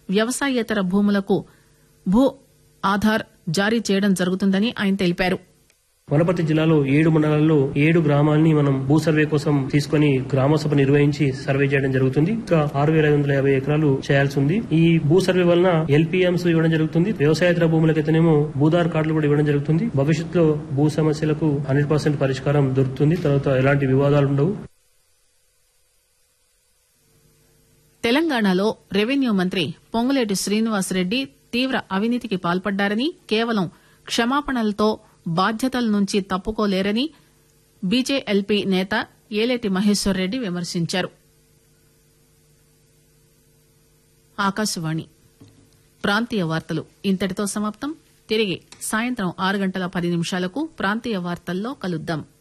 వ్యవసాయేతర భూములకు భూ ఆధార్ జారీ చేయడం జరుగుతుందని ఆయన తెలిపారు వనపర్తి జిల్లాలో ఏడు మండలాల్లో ఏడు గ్రామాల్ని మనం భూ సర్వే కోసం తీసుకుని గ్రామ సభ నిర్వహించి సర్వే చేయడం జరుగుతుంది ఇంకా ఆరు వేల ఐదు వందల యాభై ఎకరాలు చేయాల్సి ఉంది ఈ భూ సర్వే వలన ఎల్పీఎంస్ ఇవ్వడం జరుగుతుంది వ్యవసాయేతర భూములకైతేనేమో భూదార్ కార్డులు కూడా ఇవ్వడం జరుగుతుంది భవిష్యత్తులో భూ సమస్యలకు హండ్రెడ్ పర్సెంట్ పరిష్కారం దొరుకుతుంది తర్వాత ఎలాంటి వివాదాలు ఉండవు తెలంగాణలో రెవెన్యూ మంత్రి పొంగులేటి శ్రీనివాసరెడ్డి తీవ్ర అవినీతికి పాల్పడ్డారని కేవలం క్షమాపణలతో బాధ్యతల నుంచి తప్పుకోలేరని బీజేఎల్పీ నేత ఏలేటి మహేశ్వర్ రెడ్డి విమర్శించారు ఆకాశవాణి ప్రాంతీయ వార్తలు ఇంతటితో సమాప్తం తిరిగి సాయంత్రం ఆరు గంటల పది నిమిషాలకు ప్రాంతీయ వార్తల్లో కలుద్దాం